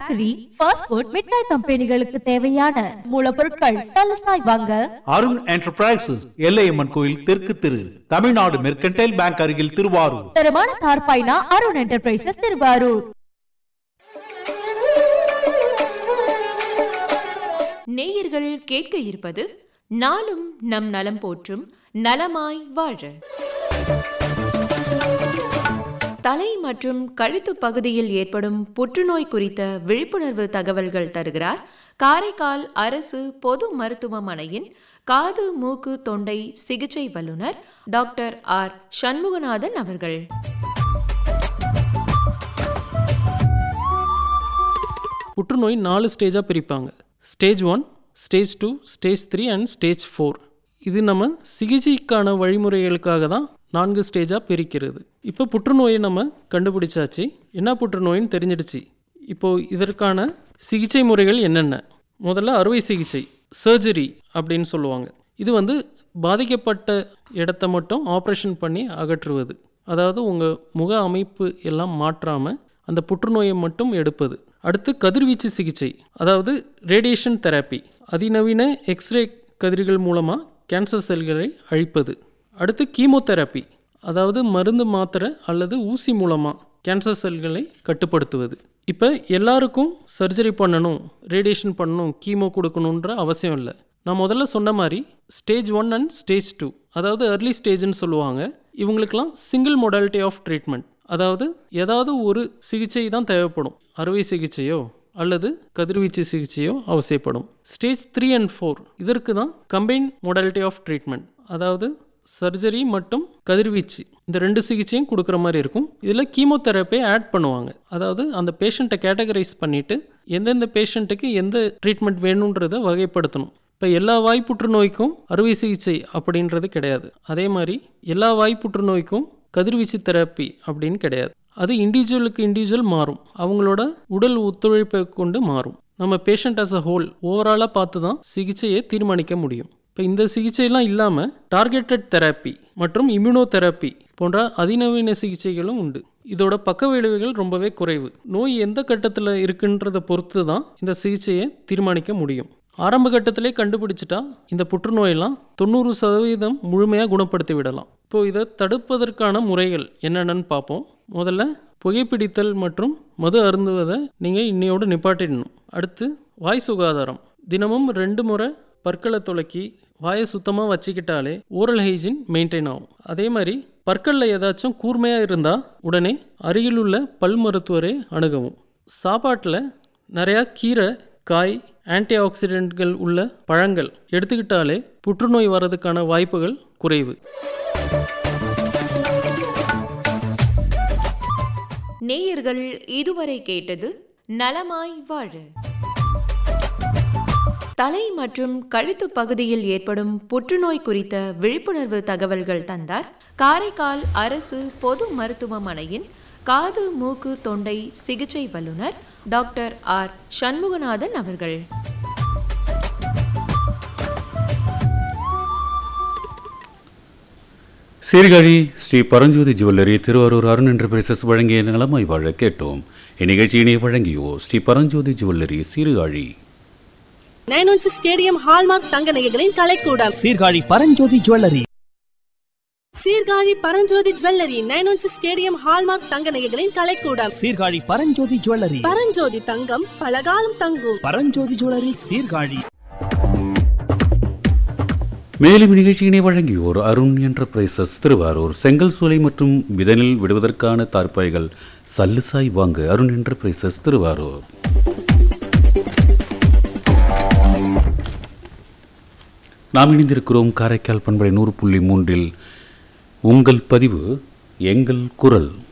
bakery fast food மிட்டாய் கம்பெனிகளுக்கு தேவையான மூலப்பொருட்கள் சலசாய் வாங்க அருண் என்டர்பிரைசஸ் எல்லையம்மன் கோயில் தெற்கு திரு தமிழ்நாடு மெர்கன்டைல் பேங்க் அருகில் திருவாரூர் தரமான தார்பாய்னா அருண் என்டர்பிரைசஸ் திருவாரூர் நேயர்கள் கேட்க இருப்பது நாளும் நம் நலம் போற்றும் நலமாய் வாழ தலை மற்றும் கழுத்து பகுதியில் ஏற்படும் புற்றுநோய் குறித்த விழிப்புணர்வு தகவல்கள் தருகிறார் காரைக்கால் அரசு பொது மருத்துவமனையின் காது மூக்கு தொண்டை சிகிச்சை வல்லுநர் டாக்டர் ஆர் சண்முகநாதன் அவர்கள் புற்றுநோய் நாலு ஸ்டேஜாக பிரிப்பாங்க stage one stage two stage three and stage four இது நம்ம சிகிச்சைக்கான வழிமுறைகளுக்காக தான் நான்கு ஸ்டேஜாக பிரிக்கிறது இப்போ புற்றுநோயை நம்ம கண்டுபிடிச்சாச்சு என்ன புற்றுநோயின்னு தெரிஞ்சிடுச்சு இப்போது இதற்கான சிகிச்சை முறைகள் என்னென்ன முதல்ல அறுவை சிகிச்சை சர்ஜரி அப்படின்னு சொல்லுவாங்க இது வந்து பாதிக்கப்பட்ட இடத்த மட்டும் ஆப்ரேஷன் பண்ணி அகற்றுவது அதாவது உங்கள் முக அமைப்பு எல்லாம் மாற்றாமல் அந்த புற்றுநோயை மட்டும் எடுப்பது அடுத்து கதிர்வீச்சு சிகிச்சை அதாவது ரேடியேஷன் தெரப்பி அதிநவீன எக்ஸ்ரே கதிர்கள் மூலமாக கேன்சர் செல்களை அழிப்பது அடுத்து கீமோதெரப்பி அதாவது மருந்து மாத்திரை அல்லது ஊசி மூலமாக கேன்சர் செல்களை கட்டுப்படுத்துவது இப்போ எல்லாருக்கும் சர்ஜரி பண்ணணும் ரேடியேஷன் பண்ணணும் கீமோ கொடுக்கணுன்ற அவசியம் இல்லை நான் முதல்ல சொன்ன மாதிரி stage one and stage two அதாவது early ஸ்டேஜ்னு சொல்லுவாங்க இவங்களுக்கெல்லாம் சிங்கிள் மொடாலிட்டி ஆஃப் ட்ரீட்மெண்ட் அதாவது ஏதாவது ஒரு சிகிச்சை தான் தேவைப்படும் அறுவை சிகிச்சையோ அல்லது கதிர்வீச்சு சிகிச்சையோ அவசியப்படும் ஸ்டேஜ் த்ரீ அண்ட் ஃபோர் இதற்கு தான் கம்பைன் மொடாலிட்டி ஆஃப் ட்ரீட்மெண்ட் அதாவது சர்ஜரி மற்றும் கதிர்வீச்சு இந்த ரெண்டு சிகிச்சையும் கொடுக்குற மாதிரி இருக்கும் இதில் கீமோதெரப்பியை ஆட் பண்ணுவாங்க அதாவது அந்த பேஷண்ட்டை கேட்டகரைஸ் பண்ணிவிட்டு எந்தெந்த பேஷண்ட்டுக்கு எந்த ட்ரீட்மெண்ட் வேணுன்றதை வகைப்படுத்தணும் இப்போ எல்லா வாய் புற்றுநோய்க்கும் அறுவை சிகிச்சை அப்படின்றது கிடையாது அதே மாதிரி எல்லா வாய் புற்றுநோய்க்கும் கதிர்வீச்சு தெரப்பி அப்படின்னு கிடையாது அது இண்டிவிஜுவலுக்கு இண்டிவிஜுவல் மாறும் அவங்களோட உடல் ஒத்துழைப்பை கொண்டு மாறும் நம்ம பேஷண்ட் as a ஹோல் ஓவராலாக பார்த்து தான் சிகிச்சையை தீர்மானிக்க முடியும் இப்போ இந்த சிகிச்சையெல்லாம் இல்லாமல் டார்கெட்டட் தெரப்பி மற்றும் இம்யூனோதெரப்பி போன்ற அதிநவீன சிகிச்சைகளும் உண்டு இதோட பக்க விளைவுகள் ரொம்பவே குறைவு நோய் எந்த கட்டத்தில் இருக்குன்றதை பொறுத்து தான் இந்த சிகிச்சையை தீர்மானிக்க முடியும் ஆரம்ப கட்டத்திலே கண்டுபிடிச்சிட்டா இந்த புற்றுநோயெல்லாம் தொண்ணூறு சதவீதம் முழுமையாக குணப்படுத்தி விடலாம் இப்போ இதை தடுப்பதற்கான முறைகள் என்னென்னு பார்ப்போம் முதல்ல புகைப்பிடித்தல் மற்றும் மது அருந்துவதை நீங்கள் இன்னையோடு நிப்பாட்டிடணும் அடுத்து வாய் சுகாதாரம் தினமும் ரெண்டு முறை பற்களை துளக்கி வாயை சுத்தமாக வச்சுக்கிட்டாலே ஓரல் ஹைஜின் மெயின்டைன் ஆகும் அதே மாதிரி பற்களில் ஏதாச்சும் கூர்மையாக இருந்தால் உடனே அருகிலுள்ள பல் மருத்துவரை அணுகவும் சாப்பாட்டில் நிறையா கீரை காய் ஆன்டி ஆக்சிடென்ட்கள் உள்ள பழங்கள் எடுத்துக்கிட்டாலே புற்றுநோய் வர்றதுக்கான வாய்ப்புகள் குறைவு நேயர்கள் இதுவரை கேட்டது நலமாய் வாழ தலை மற்றும் கழுத்து பகுதியில் ஏற்படும் புற்றுநோய் குறித்த விழிப்புணர்வு தகவல்கள் தந்தார் காரைக்கால் அரசு பொது மருத்துவமனையின் காது மூக்கு தொண்டை சிகிச்சை வல்லுநர் டாக்டர் ஆர் சண்முகநாதன் அவர்கள் சீர்காழி ஸ்ரீ பரஞ்சோதி ஜுவல்லரி திருவாரூர் அருண் என்டர்பிரைசஸ் வழங்கிய நலமாய் வாழ கேட்டோம் இந்நிகழ்ச்சியினை வழங்கியோர் Shri Paranjothi jewellery Sirkazhi nine one six K D M hallmark தங்க நகைகளின் கலைக்கூடம் Sirkazhi Paranjothi jewellery Sirkazhi Paranjothi jewellery nine one six K D M hallmark தங்க நகைகளின் கலைக்கூடம் சீர்காழி பரஞ்சோதி ஜுவல்லரி பரஞ்சோதி தங்கம் பலகாலம் தங்கும் பரஞ்சோதி ஜுவல்லரி சீர்காழி மேலும் இந்நிகழ்ச்சியினை வழங்கியோர் அருண் என்டர்பிரைசஸ் திருவாரூர் செங்கல் சூளை மற்றும் விதனில் விடுவதற்கான தார்ப்பாய்கள் சல்லுசாய் வாங்க அருண் என்டர்பிரைசஸ் திருவாரூர் நாம் இணைந்திருக்கிறோம் காரைக்கால் பண்பலை நூறு புள்ளி மூன்றில் உங்கள் பதிவு எங்கள் குரல்